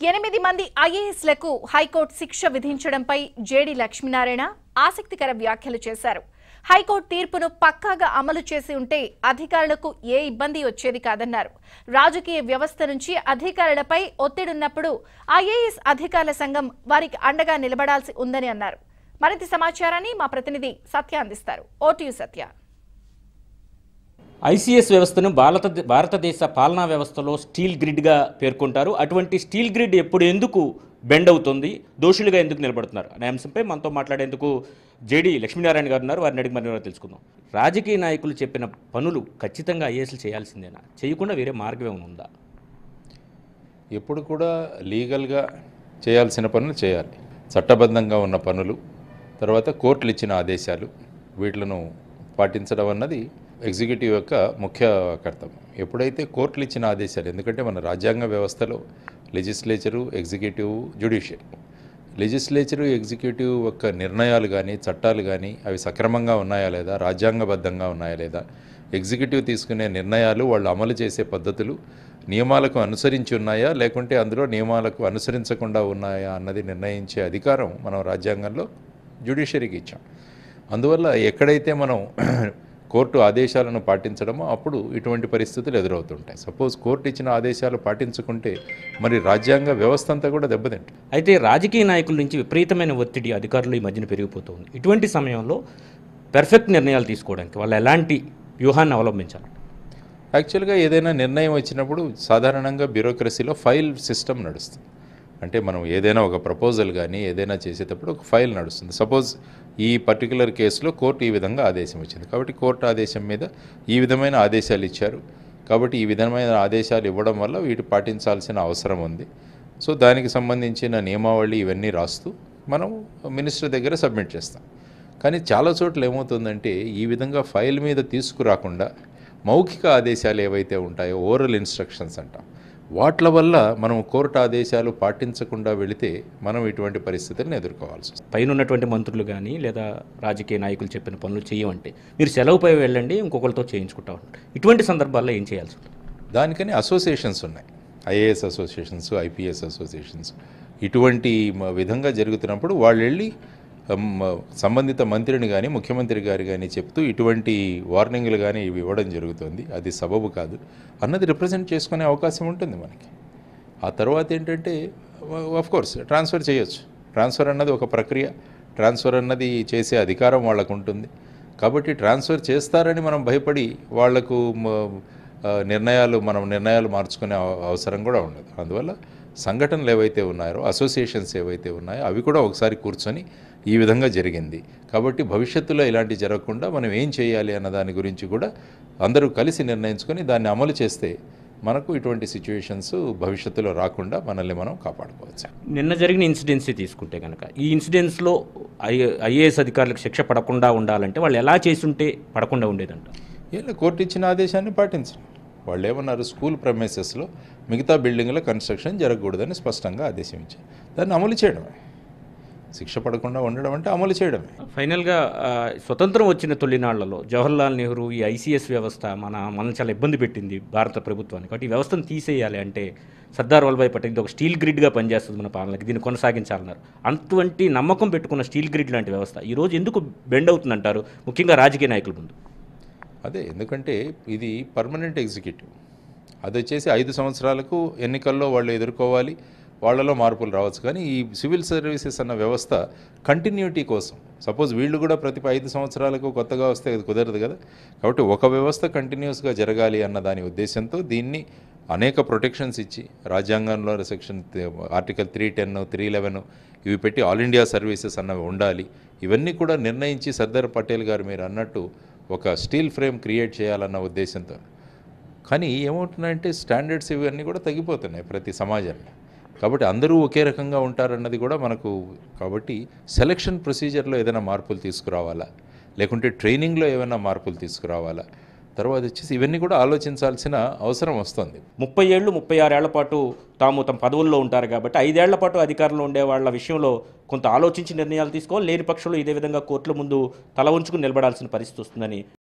ఎనిమిది మంది ఐఏఎస్లకు హైకోర్టు శిక్ష విధించడంపై జేడీ లక్ష్మీనారాయణ ఆసక్తికర వ్యాఖ్యలు చేశారు హైకోర్టు తీర్పును పక్కాగా అమలు చేసి ఉంటే అధికారులకు ఏ ఇబ్బంది వచ్చేది కాదన్నారు రాజకీయ వ్యవస్థ నుంచి అధికారులపై ఒత్తిడున్నప్పుడు ఐఏఎస్ అధికారుల సంఘం వారికి అండగా నిలబడాల్సి ఉందని అన్నారు మరింత సమాచారాన్ని మా ప్రతినిధి సత్య అందిస్తారు ఓటీయు సత్య ఐసీఎస్ వ్యవస్థను భారత భారతదేశ పాలనా వ్యవస్థలో స్టీల్ గ్రిడ్గా పేర్కొంటారు అటువంటి స్టీల్ గ్రిడ్ ఎప్పుడు ఎందుకు బెండ్ అవుతుంది దోషులుగా ఎందుకు నిలబడుతున్నారు అనే అంశంపై మనతో మాట్లాడేందుకు జేడీ లక్ష్మీనారాయణ గారు ఉన్నారు వారిని అడిగి మరి తెలుసుకుందాం రాజకీయ నాయకులు చెప్పిన పనులు ఖచ్చితంగా ఐఏఎస్లు చేయాల్సిందేనా చేయకుండా వేరే మార్గం ఏమైనా ఉందా ఎప్పుడు కూడా లీగల్గా చేయాల్సిన పనులు చేయాలి చట్టబద్ధంగా ఉన్న పనులు తర్వాత కోర్టులు ఇచ్చిన ఆదేశాలు వీటిలను పాటించడం అన్నది ఎగ్జిక్యూటివ్ యొక్క ముఖ్య కర్తవ్యం ఎప్పుడైతే కోర్టులు ఇచ్చిన ఆదేశాలు ఎందుకంటే మన రాజ్యాంగ వ్యవస్థలో legislature executive judiciary legislature executive యొక్క నిర్ణయాలు కానీ చట్టాలు కానీ అవి సక్రమంగా ఉన్నాయా లేదా రాజ్యాంగబద్ధంగా ఉన్నాయా లేదా ఎగ్జిక్యూటివ్ తీసుకునే నిర్ణయాలు వాళ్ళు అమలు చేసే పద్ధతులు నియమాలకు అనుసరించి ఉన్నాయా లేకుంటే అందులో నియమాలకు అనుసరించకుండా ఉన్నాయా అన్నది నిర్ణయించే అధికారం మనం రాజ్యాంగంలో జ్యుడిషియరీకి ఇచ్చాం అందువల్ల ఎక్కడైతే మనం కోర్టు ఆదేశాలను పాటించడమో అప్పుడు ఇటువంటి పరిస్థితులు ఎదురవుతుంటాయి సపోజ్ కోర్టు ఇచ్చిన ఆదేశాలు పాటించుకుంటే మరి రాజ్యాంగ వ్యవస్థ అంతా కూడా దెబ్బతింటుంది అయితే రాజకీయ నాయకుల నుంచి విపరీతమైన ఒత్తిడి అధికారులు ఈ మధ్యన పెరిగిపోతుంది ఇటువంటి సమయంలో పెర్ఫెక్ట్ నిర్ణయాలు తీసుకోవడానికి వాళ్ళు ఎలాంటి వ్యూహాన్ని అవలంబించాలి యాక్చువల్గా ఏదైనా నిర్ణయం వచ్చినప్పుడు సాధారణంగా బ్యూరోక్రసీలో ఫైల్ సిస్టమ్ నడుస్తుంది అంటే మనం ఏదైనా ఒక ప్రపోజల్ కానీ ఏదైనా చేసేటప్పుడు ఒక ఫైల్ నడుస్తుంది సపోజ్ ఈ పర్టికులర్ కేసులో కోర్టు ఈ విధంగా ఆదేశం ఇచ్చింది కాబట్టి కోర్టు ఆదేశం మీద ఈ విధమైన ఆదేశాలు ఇచ్చారు కాబట్టి ఈ విధమైన ఆదేశాలు ఇవ్వడం వల్ల వీటి పాటించాల్సిన అవసరం ఉంది సో దానికి సంబంధించిన నియమావళి ఇవన్నీ రాస్తూ మనం మినిస్టర్ దగ్గర సబ్మిట్ చేస్తాం కానీ చాలా చోట్ల ఏమవుతుందంటే ఈ విధంగా ఫైల్ మీద తీసుకురాకుండా మౌఖిక ఆదేశాలు ఏవైతే ఉంటాయో ఓరల్ ఇన్స్ట్రక్షన్స్ అంటాం వాట్ల వల్ల మనం కోర్టు ఆదేశాలు పాటించకుండా వెళితే మనం ఇటువంటి పరిస్థితులను ఎదుర్కోవాల్సి వస్తుంది పైన ఉన్నటువంటి మంత్రులు కానీ లేదా రాజకీయ నాయకులు చెప్పిన పనులు చేయమంటే మీరు సెలవుపై వెళ్ళండి ఇంకొకరితో చేయించుకుంటా ఉంటారు ఇటువంటి సందర్భాల్లో ఏం చేయాల్సి ఉంటుంది దానికని అసోసియేషన్స్ ఉన్నాయి ఐఏఎస్ అసోసియేషన్స్ ఐపీఎస్ అసోసియేషన్స్ ఇటువంటి మ- విధంగా జరుగుతున్నప్పుడు వాళ్ళు వెళ్ళి అమ్, సంబంధిత మంత్రిని కానీ ముఖ్యమంత్రి గారు కానీ చెప్తూ ఇటువంటి వార్నింగ్లు కానీ ఇవి ఇవ్వడం జరుగుతుంది అది సబబు కాదు అన్నది రిప్రజెంట్ చేసుకునే అవకాశం ఉంటుంది మనకి ఆ తర్వాత ఏంటంటే ఆఫ్ కోర్స్ ట్రాన్స్ఫర్ చేయొచ్చు ట్రాన్స్ఫర్ అన్నది ఒక ప్రక్రియ ట్రాన్స్ఫర్ అన్నది చేసే అధికారం వాళ్ళకు ఉంటుంది కాబట్టి ట్రాన్స్ఫర్ చేస్తారని మనం భయపడి వాళ్లకు మ- ఆ, నిర్ణయాలు మనం నిర్ణయాలు మార్చుకునే అవ- అవసరం కూడా ఉండదు అందువల్ల సంఘటనలు ఏవైతే ఉన్నాయో అసోసియేషన్స్ ఏవైతే ఉన్నాయో అవి కూడా ఒకసారి కూర్చొని ఈ విధంగా జరిగింది కాబట్టి భవిష్యత్తులో ఇలాంటి జరగకుండా మనం ఏం చేయాలి అన్న దాని గురించి కూడా అందరూ కలిసి నిర్ణయించుకొని దాన్ని అమలు చేస్తే మనకు ఇటువంటి సిచ్యువేషన్స్ భవిష్యత్తులో రాకుండా మనల్ని మనం కాపాడుకోవచ్చు నిన్న జరిగిన ఇన్సిడెన్సీ తీసుకుంటే కనుక ఈ ఇన్సిడెన్స్లో ఐ ఐఏఎస్ అధికారులకు శిక్ష పడకుండా ఉండాలంటే వాళ్ళు ఎలా చేసుంటే పడకుండా ఉండేదంట ఏం కోర్టు ఇచ్చిన ఆదేశాన్ని పాటించండి వాళ్ళు ఏమన్నారు స్కూల్ ప్రమేసెస్లో మిగతా బిల్డింగ్ల కన్స్ట్రక్షన్ జరగకూడదని స్పష్టంగా ఆదేశం ఇచ్చారు దాన్ని అమలు చేయడమే శిక్ష పడకుండా ఉండడం అంటే అమలు చేయడమే ఫైనల్గా ఆ, స్వతంత్రం వచ్చిన తొలినాళ్లలో జవహర్లాల్ నెహ్రూ ఈ ఐసీఎస్ వ్యవస్థ మన మనం చాలా ఇబ్బంది పెట్టింది భారత ప్రభుత్వానికి కాబట్టి ఈ వ్యవస్థను తీసేయాలి అంటే సర్దార్ వల్లభాయ్ పటేల్ ఇది ఒక స్టీల్ గ్రిడ్గా పనిచేస్తుంది మన పాలనకి దీన్ని కొనసాగించాలన్నారు అటువంటి నమ్మకం పెట్టుకున్న స్టీల్ గ్రిడ్ లాంటి వ్యవస్థ ఈరోజు ఎందుకు బెండ్ అవుతుందంటారు ముఖ్యంగా రాజకీయ నాయకుల ముందు అదే ఎందుకంటే ఇది పర్మనెంట్ ఎగ్జిక్యూటివ్ అది వచ్చేసి ఐదు సంవత్సరాలకు ఎన్నికల్లో వాళ్ళు ఎదుర్కోవాలి వాళ్ళలో మార్పులు రావచ్చు కానీ ఈ సివిల్ సర్వీసెస్ అన్న వ్యవస్థ కంటిన్యూటీ కోసం సపోజ్ వీళ్ళు కూడా ప్రతి ఐదు సంవత్సరాలకు కొత్తగా వస్తే అది కుదరదు కదా కాబట్టి ఒక వ్యవస్థ కంటిన్యూస్గా జరగాలి అన్న దాని ఉద్దేశంతో దీన్ని అనేక ప్రొటెక్షన్స్ ఇచ్చి రాజ్యాంగంలో section article three ten three eleven ఇవి పెట్టి ఆల్ ఇండియా సర్వీసెస్ అన్నవి ఉండాలి ఇవన్నీ కూడా నిర్ణయించి సర్దార్ పటేల్ గారు మీరు అన్నట్టు ఒక స్టీల్ ఫ్రేమ్ క్రియేట్ చేయాలన్న ఉద్దేశంతో కానీ ఏమవుతున్నాయంటే స్టాండర్డ్స్ ఇవన్నీ కూడా తగ్గిపోతున్నాయి ప్రతి సమాజంలో కాబట్టి అందరూ ఒకే రకంగా ఉంటారన్నది కూడా మనకు కాబట్టి సెలక్షన్ ప్రొసీజర్లో ఏదైనా మార్పులు తీసుకురావాలా లేకుంటే ట్రైనింగ్లో ఏమైనా మార్పులు తీసుకురావాలా తర్వాత వచ్చేసి ఇవన్నీ కూడా ఆలోచించాల్సిన అవసరం వస్తుంది ముప్పై ఏళ్ళు ముప్పై ఆరేళ్ల పాటు తాము తమ పదవుల్లో ఉంటారు కాబట్టి ఐదేళ్ల పాటు అధికారంలో ఉండే వాళ్ళ విషయంలో కొంత ఆలోచించి నిర్ణయాలు తీసుకోవాలి లేని పక్షంలో ఇదే విధంగా కోర్టుల ముందు తల ఉంచుకుని నిలబడాల్సిన పరిస్థితి వస్తుందని